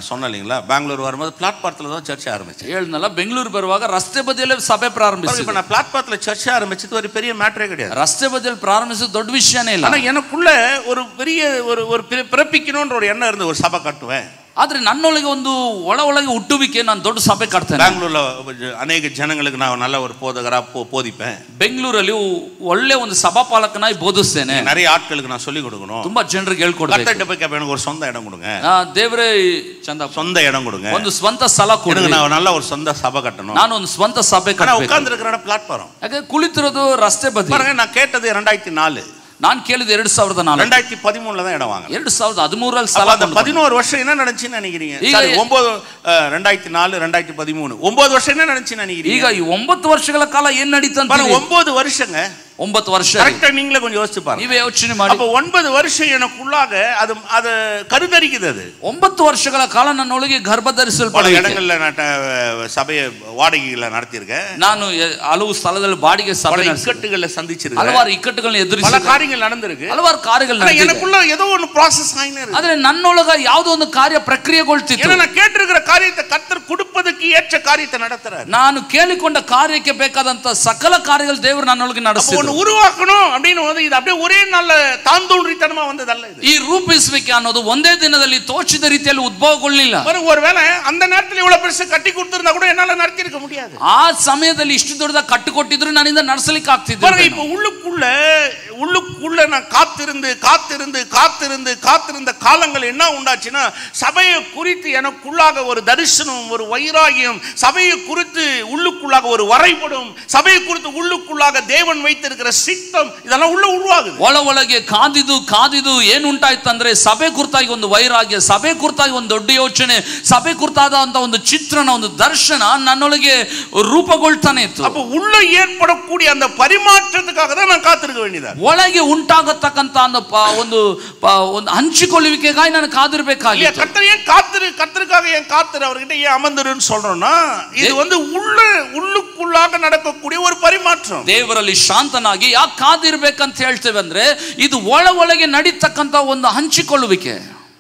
நான் சொன்னேன் இல்லைங்களா பெங்களூர் வரும்போது பிளாட்பாரத்தில் தான் சர்ச்சை ஆரம்பிச்சேன் ಹೇಳಿದ್ನಲ್ಲ ಬೆಂಗಳೂರು ಬರುವಾಗ ರಸ್ತೆ ಬದಿಯಲ್ಲೇ ಸಭೆ ಪ್ರಾರಂಭಿಸಿ இப்போ நான் பிளாட்பாரத்தில் சர்ச்சை ஆரம்பிச்சது ஒரு பெரிய மேட்டரே கிடையாது ರಸ್ತೆ ಬದಿಯಲ್ಲಿ ಪ್ರಾರಂಭಿಸೋದು ದೊಡ್ಡ ವಿಷಯನೇ ಇಲ್ಲ ஆனா எனக்குள்ள ஒரு பெரிய ஒரு ஒரு பிற- பிறப்பிக்கணும்ன்ற ஒரு எண்ணம் இருந்து ஒரு சபை கட்டுவேன் ಆದ್ರೆ ನನ್ನೊಳಗೆ ಒಂದು ಒಳ ಒಳಗೆ ಹುಟ್ಟುವಿಕೆ ನಾನು ದೊಡ್ಡ ಸಭೆ ಕಟ್ತೇನೆ பெங்களூர்ல அநேக ஜனங்களுக்கு நான் நல்ல ஒரு போதகரா போ- போதிப்பேன் ಬೆಂಗಳೂರಲ್ಲಿ ಒಳ್ಳೆ ಒಂದು ಸಭಾಪಾಲಕನಾಗಿ ಬೋಧಿಸ್ತೇನೆ நிறைய ஆட்களுக்கு நான் சொல்லிக் கொடுக்கணும் ತುಂಬಾ ಜನರಿಗೆ ಹೇಳ್ಕೊಡ್ಬೇಕು கத்தட்ட போய் கேட்பேன் எனக்கு ஒரு சொந்த இடம் கொடுங்க ಆ, ದೇವ್ರೇ ಚಂದ சொந்த இடம் கொடுங்க ಒಂದು ಸ್ವಂತ ಸ್ಥಳ ಕೊಡಿ எனக்கு நான் நல்ல ஒரு சொந்த சபை கட்டணும் ನಾನು ಒಂದು ಸ್ವಂತ ಸಭೆ ஆனா ಕಟ್ಟಬೇಕು உட்கார்ந்து இருக்கிற பிளாட்ஃபாரம் ಯಾಕೆ ಕುಳಿತಿರೋದು ರಸ್ತೆ ಬದಿ பாருங்க நான் கேட்டது ரெண்டாயிரத்தி நாலு ನಾನು ಕೇಳಿದ ಎರಡ್ ಸಾವಿರದ ನಾಲ್ಕು ரெண்டாயிரத்தி பதிமூணுல தான் இடம் வாங்க ಎರಡ್ ಸಾವಿರದ ಹದಿಮೂರಲ್ಲಿ அப்ப ಸ್ಥಳ அந்த ಕೊಂಡ್ಕೊಂಡೆ. பதினோரு வருஷம் என்ன நடந்துச்சுன்னு நினைக்கிறீங்க ಈಗ- சாரி ஒன்பது அஹ், ரெண்டாயிரத்தி நாலு ரெண்டாயிரத்தி பதிமூணு ஒன்பது வருஷம் என்ன நடந்துச்சுன்னு நினைக்கிறீங்க ಈಗ ಈ ಒಂಬತ್ತು ವರ್ಷಗಳ ಕಾಲ ಏನ್ ನಡೀತಂತ பாருங்க ஒன்பது வருஷங்க ಒಂಬತ್ತು ವರ್ಷ கரெக்டா நீங்களே கொஞ்சம் யோசிச்சு பாருங்க ನೀವೇ ಯೋಚನೆ ಮಾಡಿ அப்ப ஒன்பது வருஷம் எனக்குள்ளாக அது அது கருதரிக்குது அது ಒಂಬತ್ತು ವರ್ಷಗಳ ಕಾಲ ನನ್ನೊಳಗೆ ಗರ್ಭ பல ಧರಿಸಲ್ಪಡ இடங்கள்ல நான் ட- சபையை வாடகைகளை நடத்தியிருக்கேன் ನಾನು ಎ- ಹಲವು ಸ್ಥಳದಲ್ಲಿ ಬಾಡಿಗೆ பல ಸಭೆ ನಡೆಸಿದೆ. இக்கட்டுகளை சந்திச்சிருக்கேன் ಹಲವಾರು ಇಕ್ಕಟ್ಟುಗಳನ್ನ பல ಎದುರಿಸಿ காரியங்கள் நடந்திருக்கு ಹಲವಾರು ಕಾರ್ಯಗಳು ஆனா ನಡೆದಿದೆ. எனக்குள்ள ஏதோ ஒண்ணு ப்ராசஸ் ஆகினே இருக்கு ಆದ್ರೆ ನನ್ನೊಳಗ ಯಾವುದೋ ಒಂದು ಕಾರ್ಯ ಪ್ರಕ್ರಿಯೆಗೊಳ್ತಿತ್ತು ஏன்னா நான் கேட்டிருக்கிற காரியத்தை கத்தர் கொடுப்பதற்கு ஏற்ற காரியத்தை நடத்துறாரு ನಾನು ಕೇಳಿಕೊಂಡ ಕಾರ್ಯಕ್ಕೆ ಬೇಕಾದಂತ ಸಕಲ ಕಾರ್ಯಗಳು ದೇವರು ನನ್ನೊಳಗೆ அப்ப ನಡೆಸಿದ್ರು ஒண்ணு உருவாக்கணும் அப்படின்னு வந்து இது அப்படியே ஒரே நாள்ல தாந்தோன்றித்தனமா வந்ததல்ல இது ಈ ರೂಪಿಸುವಿಕೆ ಅನ್ನೋದು ಒಂದೇ ದಿನದಲ್ಲಿ ತೋಚಿದ ರೀತಿಯಲ್ಲಿ ಉದ್ಭವಗೊಳ್ಳಿಲ್ಲ பாருங்க, ஒருவேளை அந்த நேரத்துல இவ்வளவு பெருசு கட்டி கொடுத்திருந்தா கூட என்னால நடத்தி இருக்க முடியாது ಆ ಸಮಯದಲ್ಲಿ ಇಷ್ಟು ದೊಡ್ಡದಾಗ ಕಟ್ಟಿಕೊಟ್ಟಿದ್ರು ನನ್ನಿಂದ ನಡೆಸಲಿಕ್ಕೆ பாருங்க ಆಗ್ತಿದ್ರು இப்ப உள்ளுக்குள்ள உள்ளுக்குள்ள நான் காத்திருந்து காத்திருந்து காத்திருந்து காத்திருந்த காலங்கள் என்ன உண்டாச்சுன்னா சபையை குறித்து எனக்குள்ளாக ஒரு தரிசனம் ஒரு வைராகியம் சபையை குறித்து உள்ளுக்குள்ளாக ஒரு வரைபடம் சபையை குறித்து உள்ளுக்குள்ளாக தேவன் வைத்திருக்கிற சித்தம் இதெல்லாம் உள்ள உருவாகுது ಒಳ ಒಳಗೆ ಕಾದಿದು ಕಾದಿದು ಏನುಂಟಾಯ್ತಂದ್ರೆ ಸಭೆ ಕುರಿತಾಗಿ ಒಂದು ವೈರಾಗ್ಯ ಸಭೆ ಕುರಿತಾಗಿ ಒಂದು ದೊಡ್ಡ ಯೋಚನೆ ಸಭೆ ಕುರಿತಾದಂತ ಒಂದು ಚಿತ್ರಣ ಒಂದು ದರ್ಶನ ನನ್ನೊಳಗೆ ರೂಪುಗೊಳ್ತಾನೆ ಇತ್ತು அப்ப உள்ள ஏற்படக்கூடிய அந்த பரிமாற்றத்துக்காக தான் நான் காத்திருக்க வேண்டியதா இருக்கு. ಒಳಗೆ ಉಂಟಾಗತಕ್ಕಂತ ಒಂದು ಪ- ಒಂದು ಪ- ಒಂದು ಹಂಚಿಕೊಳ್ಳುವಿಕೆಗಾಗಿ ನಾನು இல்லையா ಕಾದಿರ್ಬೇಕಾಗಿತ್ತು கர்த்தர் ஏன் காத்திரு கர்த்தருக்காக ஏன் காத்திரு அவர்கிட்ட ஏன் அமர்ந்துருன்னு சொல்றோம்னா இது வந்து உள்ள உள்ளுக்குள்ளாக நடக்கக்கூடிய ஒரு பரிமாற்றம் ದೇವರಲ್ಲಿ ಶಾಂತನಾಗಿ ಯಾಕೆ ಕಾದಿರ್ಬೇಕಂತ ಹೇಳ್ತೇವೆ ಅಂದ್ರೆ ಇದು ಒಳ ಒಳಗೆ ನಡೀತಕ್ಕಂತ ಒಂದು ಹಂಚಿಕೊಳ್ಳುವಿಕೆ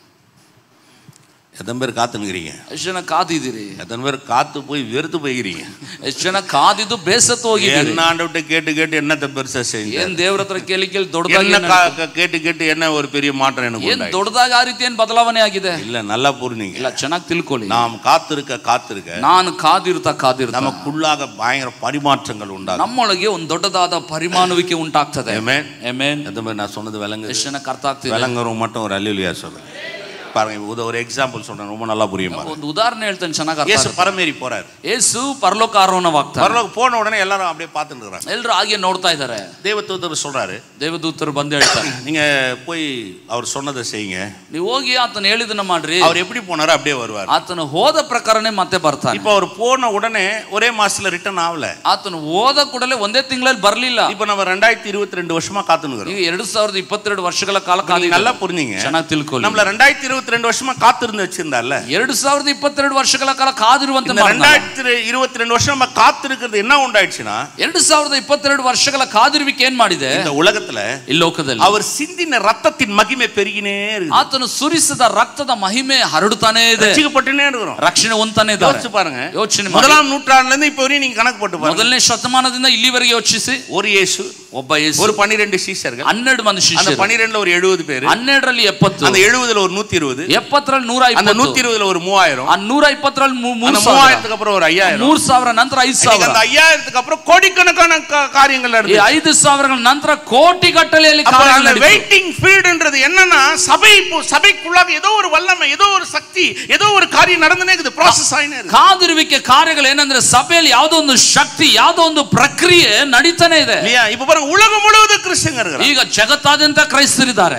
எத்தனை பேர் காத்துனுக்கிறீங்க ಎಷ್ಟು ಜನ ಕಾದಿದ್ದೀರಿ எத்தனை பேர் காத்து போய் வெறுத்து போய்க்கிறீங்க ಎಷ್ಟು ಜನ ಕಾದಿದ್ದು ಬೇಸತ್ತು ಹೋಗಿದ್ದೀರಿ என்ன ஆண்டவர்கிட்ட கேட்டு கேட்டு என்னத்தை பெருசா செஞ்சு ಏನ್ ದೇವ್ರ ಹತ್ರ ಕೇಳಿ ಕೇಳಿ ದೊಡ್ಡದಾಗಿ என்ன ಏನ್ கா- கா- கேட்டு கேட்டு என்ன ஒரு பெரிய மாற்றம் எனக்கு ಏನ್ உண்டாயிடுச்சு? ದೊಡ್ಡದಾಗಿ ಆ ರೀತಿ ಏನ್ ಬದಲಾವಣೆ ಆಗಿದೆ இல்ல நல்லா புரிஞ்சுங்க ಇಲ್ಲ ಚೆನ್ನಾಗಿ ತಿಳ್ಕೊಳ್ಳಿ நாம் காத்திருக்க காத்திருக்க ನಾನು ಕಾದಿರ್ತಾ ಕಾದಿರ್ತಾ நமக்குள்ளாக பயங்கர பரிமாற்றங்கள் உண்டாகும் ನಮ್ಮೊಳಗೆ ಒಂದು ದೊಡ್ಡದಾದ ಪರಿಮಾಣುವಿಕೆ ಉಂಟಾಗ್ತದೆ Amen. Amen. எந்த மாதிரி நான் சொன்னது விளங்கு ಎಷ್ಟು ಜನಕ್ಕೆ ಅರ್ಥ ಆಗ್ತಿದೆ விளங்குறவங்க மட்டும் ஒரு அல்லியா சொல்லுங்க பாருங்க இது ஒரு எக்ஸாம்பிள் சொல்றேன் ரொம்ப நல்லா புரியும் பாருங்க ಒಂದು ಉದಾಹರಣೆ ಹೇಳ್ತೇನೆ ಚೆನ್ನಾಗಿ ಅರ್ಥ இயேசு ಆಗುತ್ತೆ. பரமேறி போறாரு ಏಸು ಪರಲೋಕ ಆರೋಹಣವಾಗ್ತಾರೆ பரலோக போன உடனே எல்லாரும் அப்படியே பார்த்துட்டு இருக்கிறாங்க ಎಲ್ಲರೂ ಹಾಗೆ ನೋಡ್ತಾ ಇದ್ದಾರೆ தேவதூதர் சொல்றாரு ದೇವದೂತರು ಬಂದು ಹೇಳ್ತಾರೆ நீங்க போய் அவர் சொன்னதை செய்யுங்க ನೀವು ಹೋಗಿ ಆತನ ಹೇಳಿದನ್ನ ಮಾಡ್ರಿ அவர் எப்படி போனாரோ அப்படியே வருவார் ಆತನು ಹೋದ ಪ್ರಕಾರನೇ ಮತ್ತೆ ಬರ್ತಾನೆ இப்போ அவர் போன உடனே ஒரே மாசத்துல ரிட்டர்ன் ஆகல ಆತನು ಹೋದ ಕೂಡಲೇ ಒಂದೇ ತಿಂಗಳಲ್ಲಿ ಬರ್ಲಿಲ್ಲ இப்போ நம்ம ரெண்டாயிரத்தி இருபத்தி ரெண்டு வருஷமா காத்துனுக்குறோம் ಈಗ ಎರಡು ಸಾವಿರದ ಇಪ್ಪತ್ತೆರಡು ವರ್ಷಗಳ ಕಾಲ நீங்க ಕಾದಿದ್ದೀರಿ. நல்லா புரிஞ்சுங்க ಚೆನ್ನಾಗಿ ತಿಳ್ಕೊಳ್ಳಿ நம்மள ரெண்டாயிரத்தி இருபத்தி ரெண்டு வருஷமா காத்திருந்து வச்சிருந்தால ಎರಡು ಸಾವಿರದ ಇಪ್ಪತ್ತೆರಡು ವರ್ಷಗಳ ಕಾಲ ಕಾದಿರುವಂತೆ இந்த ಮಾಡ್ದ. ரெண்டாயிரத்தி இருபத்தி ரெண்டு வருஷம் நம்ம காத்திருக்கிறது என்ன உண்டாயிடுச்சுன்னா ಎರಡು ಸಾವಿರದ ಇಪ್ಪತ್ತೆರಡು ವರ್ಷಗಳ ಕಾದಿರುವಿಕೆ ಏನ್ ಮಾಡಿದೆ இந்த உலகத்துல ಈ ಲೋಕದಲ್ಲಿ அவர் சிந்தின ரத்தத்தின் மகிமை பெருகினே இருக்கு ಆತನು ಸುರಿಸಿದ ರಕ್ತದ ಮಹಿಮೆ ಹರಡುತ್ತಾನೇ ಇದೆ ரசிக்கப்பட்டுனே இருக்கிறோம் ರಕ್ಷಣೆ ಹೊಂತಾನೆ ಇದ್ದಾರೆ யோசிச்சு பாருங்க ಯೋಚನೆ ಮಾಡಿ முதலாம் நூற்றாண்டுல இருந்து இப்ப வரையும் நீங்க கணக்கு போட்டு பாருங்க ಮೊದಲನೇ ಶತಮಾನದಿಂದ ಇಲ್ಲಿವರೆಗೆ ಯೋಚಿಸಿ ஒரு இயேசு ಒಬ್ಬ ಯೇಸು ஒரு பன்னிரெண்டு சீஷர்கள் ಹನ್ನೆರಡು ಮಂದಿ அந்த ಶಿಷ್ಯರು பன்னிரெண்டுல ஒரு எழுபது பேரு ಹನ್ನೆರಡರಲ್ಲಿ ಎಪ್ಪತ್ತು அந்த எழுபதுல ஒரு நூத்தி இருபது ಎಪ್ಪತ್ತರಲ್ಲಿ ನೂರ அந்த ಇಪ್ಪತ್ತು நூத்தி இருபதுல ஒரு மூவாயிரம் ಆ ನೂರ ಇಪ್ಪತ್ತರಲ್ಲಿ ಮೂ- அந்த ಮೂರು ಸಾವಿರ மூவாயிரத்துக்கு அப்புறம் ஒரு ஐயாயிரம் ಮೂರ್ ಸಾವಿರ ನಂತರ ಐದು இன்னைக்கு ಸಾವಿರ அந்த ஐயாயிரத்துக்கு அப்புறம் கோடிக்கணக்கான கா- காரியங்கள் ಈ நடக்குது ಐದು ಸಾವಿರಗಳ ನಂತರ ಕೋಟಿ ಗಟ್ಟಲೆಯಲ್ಲಿ அப்ப ಕಾರ್ಯಗಳು அந்த ನಡೀತು. வெயிட்டிங் ஃபீல்டுன்றது என்னன்னா சபை இப்போ சபைக்குள்ளாக ஏதோ ஒரு வல்லமை ஏதோ ஒரு சக்தி ஏதோ ஒரு காரியம் நடந்துனே இருக்குது ப்ராசஸ் ஆயினே இருக்கு ಕಾದಿರುವಿಕೆ ಕಾರ್ಯಗಳು ಏನಂದ್ರೆ ಸಭೆಯಲ್ಲಿ ಯಾವುದೋ ಒಂದು ಶಕ್ತಿ ಯಾವುದೋ ಒಂದು ಪ್ರಕ್ರಿಯೆ ನಡೀತಾನೆ ಇದೆ இல்லையா இப்ப பாருங்க உலகம் முழுவதும் கிறிஸ்தங்க இருக்கிறாங்க ಈಗ ಜಗತ್ತಾದ್ಯಂತ ಕ್ರೈಸ್ತರಿದ್ದಾರೆ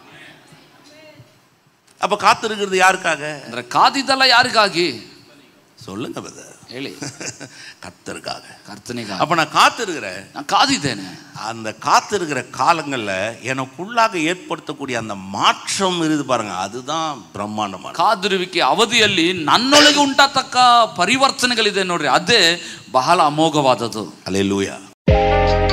அப்ப காத்திருக்கிறது யாருக்காக ಅಂದ್ರೆ ಕಾದಿದ್ದಲ್ಲ ಯಾರಿಗಾಗಿ சொல்லுங்க brother. ಹೇಳಿ கர்த்தருக்காக ಕರ್ತನಿಗಾಗಿ அப்ப நான் காத்திருக்கிறேன் ನಾನು ಕಾದಿದ್ದೇನೆ அந்த காத்திருக்கிற காலங்கள்ல எனக்குள்ளாக ஏற்படுத்தக்கூடிய அந்த மாற்றம் இருக்குது பாருங்க அதுதான் பிரம்மாண்டமான ಕಾದಿರುವಿಕೆ ಅವಧಿಯಲ್ಲಿ ನನ್ನೊಳಗೆ ಉಂಟಾತಕ್ಕ ಪರಿವರ್ತನೆಗಳಿದೆ ನೋಡ್ರಿ ಅದೇ ಬಹಳ ಅಮೋಘವಾದದ್ದು அல்லேலூயா